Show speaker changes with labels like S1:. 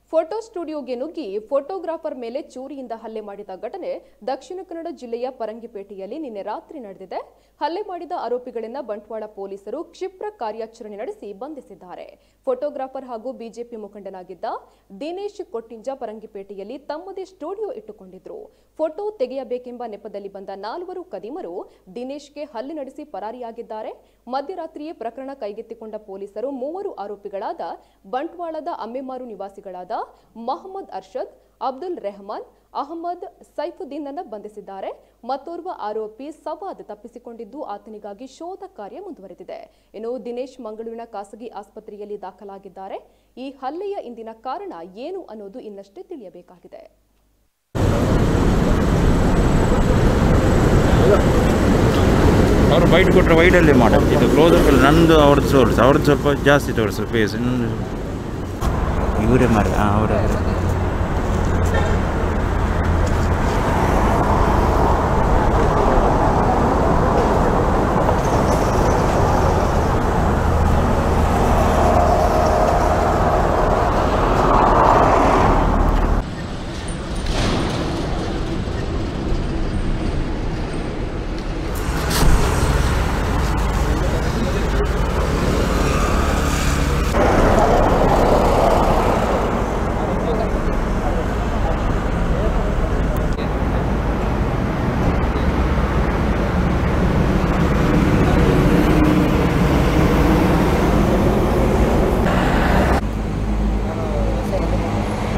S1: photo ಸ್ಟುಡಿಯೋಗೆ ನುಗ್ಗಿ photographer ಮೇಲೆ ಚೂರಿಯಿಂದ ಹಲ್ಲೆ ಮಾಡಿದ ಘಟನೆ ದಕ್ಷಿಣ ಕನ್ನಡ ಜಿಲ್ಲೆಯ ಪರಂಗಿಪೇಟೆಯಲ್ಲಿ ನಿನ್ನೆ ರಾತ್ರಿ ನಡೆದಿದೆ ಹಲ್ಲೆ ಮಾಡಿದ ಆರೋಪಿಗಳನ್ನ ಬಂಟ್ವಾಳ ಪೊಲೀಸರು ಕ್ಷಿಪ್ರ ಕಾರ್ಯಾಚರಣೆ ನಡೆಸಿ ಬಂಧಿಸಿದ್ದಾರೆ ಫೋಟೋಗ್ರಾಫರ್ ಹಾಗೂ ಬಿಜೆಪಿ ಮುಖಂಡನಾಗಿದ್ದ ದಿನೇಶ್ ಕೊಟ್ಟಿಂಜ ಪರಂಗಿಪೇಟೆಯಲ್ಲಿ ತಮ್ಮದೇ ಸ್ಟುಡಿಯೋ ಇಟ್ಟುಕೊಂಡಿದ್ರು ಫೋಟೋ ತೆಗೆಯಬೇಕೆಂಬ ನೆಪದಲ್ಲಿ ಬಂದ ನಾಲ್ವರು ಕದಿಮರು ದಿನೇಶ್ಗೆ ಹಲ್ಲೆ ನಡೆಸಿ ಪರಾರಿಯಾಗಿದ್ದಾರೆ ಮಧ್ಯರಾತ್ರಿಯೇ ಪ್ರಕರಣ ಕೈಗೆತ್ತಿಕೊಂಡ ಪೊಲೀಸರು ಮೂವರು ಆರೋಪಿಗಳಾದ ಬಂಟ್ವಾಳದ ಅಮ್ಮೆಮಾರು ನಿವಾಸಿಗಳಾದ ಮಹಮ್ಮದ್ ಅರ್ಷದ್ ಅಬ್ದುಲ್ ರೆಹಮಾನ್ ಅಹಮದ್ ಸೈಫುದ್ದೀನ್ ಬಂಧಿಸಿದ್ದಾರೆ ಮತ್ತೋರ್ವ ಆರೋಪಿ ಸವಾದ್ ತಪ್ಪಿಸಿಕೊಂಡಿದ್ದು ಆತನಿಗಾಗಿ ಶೋಧ ಕಾರ್ಯ ಮುಂದುವರೆದಿದೆ ಇನ್ನು ದಿನೇಶ್ ಮಂಗಳೂರಿನ ಖಾಸಗಿ ಆಸ್ಪತ್ರೆಯಲ್ಲಿ ದಾಖಲಾಗಿದ್ದಾರೆ ಈ ಹಲ್ಲೆಯ ಇಂದಿನ ಕಾರಣ ಏನು ಅನ್ನೋದು ಇನ್ನಷ್ಟೇ ತಿಳಿಯಬೇಕಾಗಿದೆ
S2: ಅವರು ಬೈಟ್ ಕೊಟ್ಟರೆ ವೈಡಲ್ಲೇ ಮಾಡೋದು ಇದು ಕ್ಲೋಸ್ ಅಪ್ ನಂದು ಅವ್ರದ್ದು ತೋರಿಸು ಅವ್ರದ್ದು ಸ್ವಲ್ಪ ಜಾಸ್ತಿ ತೋರಿಸು ಫೇಸ್ ಇವರೇ ಮಾಡಿ ಹಾಂ ಅವರೇ